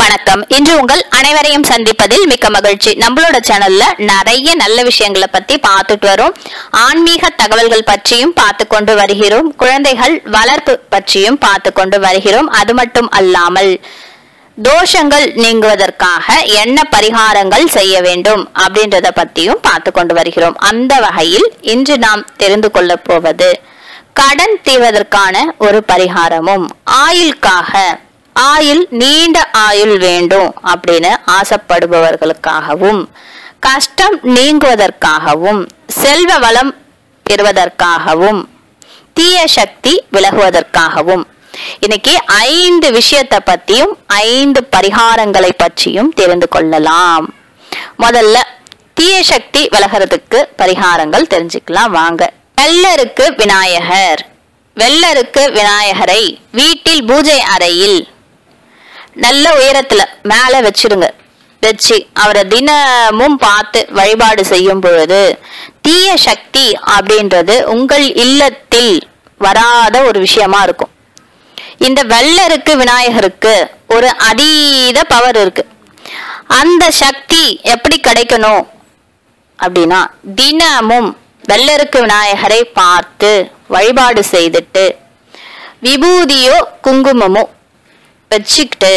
வணக்கம் இன்று உங்கள் அனைவரையும் சந்திப்பதில் மிக்க மகிழ்ச்சி நம்மளோட சேனல்ல நிறைய நல்ல விஷயங்களை பத்தி பார்த்துட்டு வரோம் ஆன்மீக தகவல்கள் பற்றியும் பார்த்து கொண்டு வருகிறோம் குழந்தைகள் வளர்ப்பு பற்றியும் பார்த்து கொண்டு வருகிறோம் அது மட்டும் அல்லாமல் தோஷங்கள் நீங்குவதற்காக என்ன பரிகாரங்கள் செய்ய வேண்டும் அப்படின்றத பத்தியும் பார்த்து கொண்டு வருகிறோம் அந்த வகையில் இன்று நாம் தெரிந்து கொள்ளப் போவது கடன் தீர்வதற்கான ஒரு பரிகாரமும் ஆயுளுக்காக ஆயுள் நீண்ட ஆயுள் வேண்டும் அப்படின்னு ஆசைப்படுபவர்களுக்காகவும் கஷ்டம் நீங்குவதற்காகவும் செல்வ வளம் பெறுவதற்காகவும் தீய சக்தி விலகுவதற்காகவும் இன்னைக்கு ஐந்து விஷயத்தை பத்தியும் ஐந்து பரிகாரங்களை பற்றியும் தெரிந்து கொள்ளலாம் முதல்ல தீய சக்தி விலகிறதுக்கு பரிகாரங்கள் தெரிஞ்சுக்கலாம் வாங்க வெள்ளருக்கு விநாயகர் வெள்ளருக்கு விநாயகரை வீட்டில் பூஜை அறையில் நல்ல உயரத்துல மேல வச்சிருங்க வச்சு அவரை தினமும் பார்த்து வழிபாடு செய்யும் பொழுது தீய சக்தி அப்படின்றது உங்கள் இல்லத்தில் வராத ஒரு விஷயமா இருக்கும் இந்த வெள்ளருக்கு விநாயகருக்கு ஒரு அதீத பவர் இருக்கு அந்த சக்தி எப்படி கிடைக்கணும் அப்படின்னா தினமும் வெள்ளருக்கு விநாயகரை பார்த்து வழிபாடு செய்துட்டு விபூதியோ குங்குமமோ வச்சுக்கிட்டு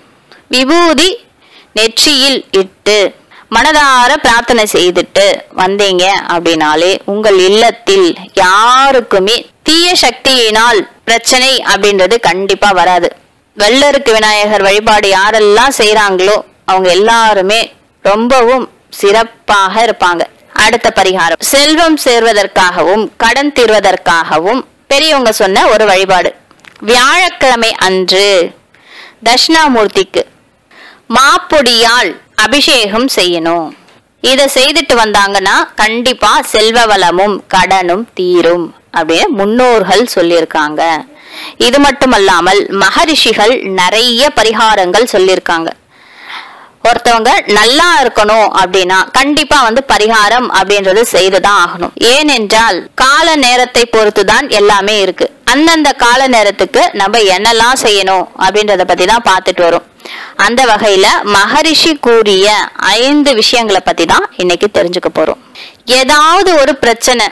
விபூதி நெற்றியில் இட்டு மனதார பிரார்த்தனை செய்துட்டு வந்தீங்க அப்படின்னாலே உங்கள் இல்லத்தில் யாருக்குமே தீய சக்தியினால் பிரச்சனை அப்படின்றது கண்டிப்பா வராது வெள்ளருக்கு விநாயகர் வழிபாடு யாரெல்லாம் செய்றாங்களோ அவங்க எல்லாருமே ரொம்பவும் சிறப்பாக இருப்பாங்க அடுத்த பரிகாரம் செல்வம் சேர்வதற்காகவும் கடன் தீர்வதற்காகவும் பெரியவங்க சொன்ன ஒரு வழிபாடு வியாழக்கிழமை அன்று தட்சிணாமூர்த்திக்கு மாப்பொடியால் அபிஷேகம் செய்யணும் இதை செய்துட்டு வந்தாங்கன்னா கண்டிப்பா செல்வ வளமும் கடனும் தீரும் அப்படின்னு முன்னோர்கள் சொல்லியிருக்காங்க இது மட்டுமல்லாமல் மகரிஷிகள் நிறைய பரிகாரங்கள் சொல்லியிருக்காங்க ஒருத்தவங்க நல்லா இருக்கணும் அப்படின்னா கண்டிப்பா வந்து பரிகாரம் அப்படின்றது செய்துதான் ஆகணும் ஏனென்றால் கால நேரத்தை பொறுத்துதான் எல்லாமே இருக்கு அந்தந்த கால நேரத்துக்கு நம்ம என்னெல்லாம் செய்யணும் அப்படின்றத பத்தி தான் பார்த்துட்டு வரோம் அந்த வகையில மகரிஷி கூறிய ஐந்து விஷயங்களை பத்தி தான் இன்னைக்கு தெரிஞ்சுக்க போறோம் ஏதாவது ஒரு பிரச்சனை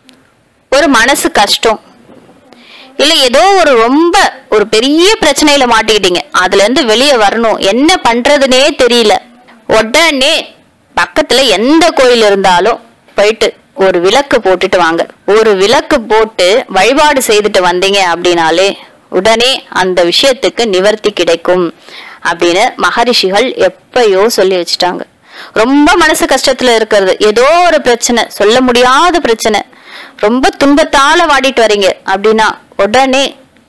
ஒரு மனசு கஷ்டம் இல்ல ஏதோ ஒரு ரொம்ப ஒரு பெரிய பிரச்சனையில மாட்டிக்கிட்டீங்க அதுல இருந்து வெளியே வரணும் என்ன பண்றதுனே தெரியல உடனே பக்கத்துல எந்த கோயில் இருந்தாலும் போயிட்டு ஒரு விளக்கு போட்டுட்டு வாங்க ஒரு விளக்கு போட்டு வழிபாடு செய்துட்டு வந்தீங்க அப்படின்னாலே உடனே அந்த விஷயத்துக்கு நிவர்த்தி கிடைக்கும் அப்படின்னு மகரிஷிகள் எப்பயோ சொல்லி வச்சுட்டாங்க ரொம்ப மனசு கஷ்டத்துல இருக்கிறது ஏதோ ஒரு பிரச்சனை சொல்ல முடியாத பிரச்சனை ரொம்ப துன்பத்தால வாடிட்டு வரீங்க அப்படின்னா உடனே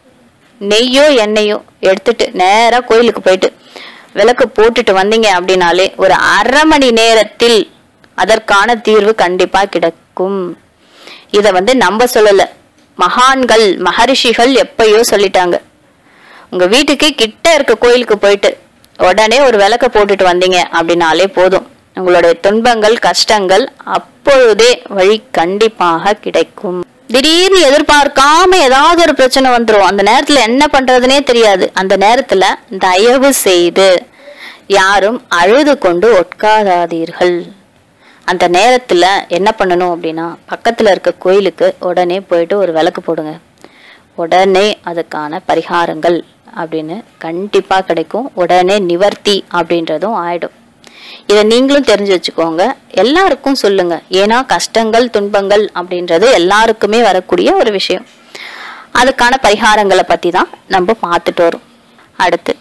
நெய்யோ எண்ணெயோ எடுத்துட்டு நேரா கோயிலுக்கு போயிட்டு விளக்கு போட்டுட்டு வந்தீங்க அப்படின்னாலே ஒரு அரை மணி நேரத்தில் அதற்கான தீர்வு கண்டிப்பா கிடைக்கும் இத வந்து நம்ம சொல்லல மகான்கள் மகரிஷிகள் எப்பயோ சொல்லிட்டாங்க உங்க வீட்டுக்கு கிட்ட இருக்க கோயிலுக்கு போயிட்டு உடனே ஒரு விளக்க போட்டுட்டு வந்தீங்க அப்படின்னாலே போதும் உங்களுடைய துன்பங்கள் கஷ்டங்கள் அப்பொழுதே வழி கண்டிப்பாக கிடைக்கும் திடீர்னு எதிர்பார்க்காம ஏதாவது ஒரு பிரச்சனை வந்துரும் அந்த நேரத்துல என்ன பண்றதுனே தெரியாது அந்த நேரத்துல தயவு செய்து யாரும் அழுது கொண்டு உட்காராதீர்கள் அந்த நேரத்துல என்ன பண்ணணும் அப்படின்னா பக்கத்துல இருக்க கோயிலுக்கு உடனே போயிட்டு ஒரு விளக்கு போடுங்க உடனே அதுக்கான பரிகாரங்கள் அப்படின்னு கண்டிப்பா கிடைக்கும் உடனே நிவர்த்தி அப்படின்றதும் ஆயிடும் இதை நீங்களும் தெரிஞ்சு வச்சுக்கோங்க எல்லாருக்கும் சொல்லுங்க ஏன்னா கஷ்டங்கள் துன்பங்கள் அப்படின்றது எல்லாருக்குமே வரக்கூடிய ஒரு விஷயம் அதுக்கான பரிகாரங்களை பத்தி தான் நம்ம பார்த்துட்டு வரோம் அடுத்து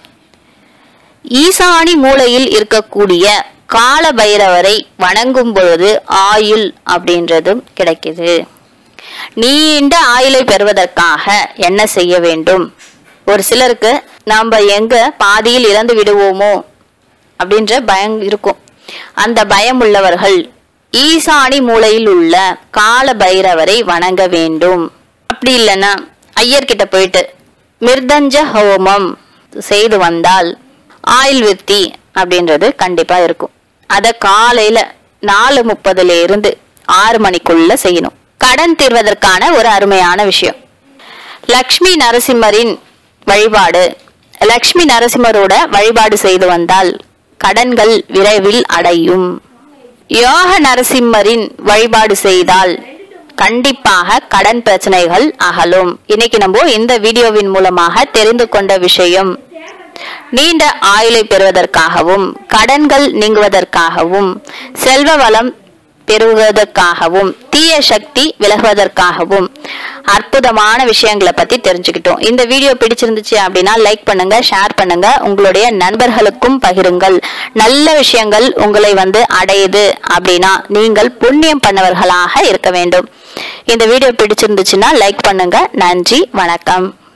ஈசானி மூலையில் இருக்கக்கூடிய கால பைரவரை வணங்கும் பொழுது ஆயுள் அப்படின்றதும் கிடைக்குது நீண்ட ஆயுளை பெறுவதற்காக என்ன செய்ய வேண்டும் ஒரு சிலருக்கு நாம எங்க பாதியில் இறந்து விடுவோமோ அப்படின்ற பயம் இருக்கும் அந்த பயம் உள்ளவர்கள் ஈசானி மூலையில் உள்ள கால பைரவரை வணங்க வேண்டும் அப்படி இல்லைன்னா ஐயர்கிட்ட போயிட்டு மிர்தஞ்ச ஹோமம் செய்து வந்தால் ஆயில் விருத்தி அப்படின்றது கண்டிப்பா இருக்கும் அத காலையில நாலு முப்பதுல இருந்து ஆறு மணிக்குள்ள செய்யணும் கடன் தீர்வதற்கான ஒரு அருமையான விஷயம் லக்ஷ்மி நரசிம்மரின் வழிபாடு லக்ஷ்மி நரசிம்மரோட வழிபாடு செய்து வந்தால் கடன்கள் விரைவில் அடையும் யோக நரசிம்மரின் வழிபாடு செய்தால் கண்டிப்பாக கடன் பிரச்சனைகள் அகலும் இன்னைக்கு நம்ம இந்த வீடியோவின் மூலமாக தெரிந்து கொண்ட விஷயம் நீண்ட ஆயுளை பெறுவதற்காகவும் கடன்கள் நீங்குவதற்காகவும் செல்வ வளம் பெறுவதற்காகவும் தீய சக்தி விலகுவதற்காகவும் அற்புதமான விஷயங்களை பத்தி தெரிஞ்சுக்கிட்டோம் இந்த வீடியோ பிடிச்சிருந்துச்சு அப்படின்னா லைக் பண்ணுங்க ஷேர் பண்ணுங்க உங்களுடைய நண்பர்களுக்கும் பகிருங்கள் நல்ல விஷயங்கள் உங்களை வந்து அடையுது அப்படின்னா நீங்கள் புண்ணியம் பண்ணவர்களாக இருக்க வேண்டும் இந்த வீடியோ பிடிச்சிருந்துச்சுன்னா லைக் பண்ணுங்க நன்றி வணக்கம்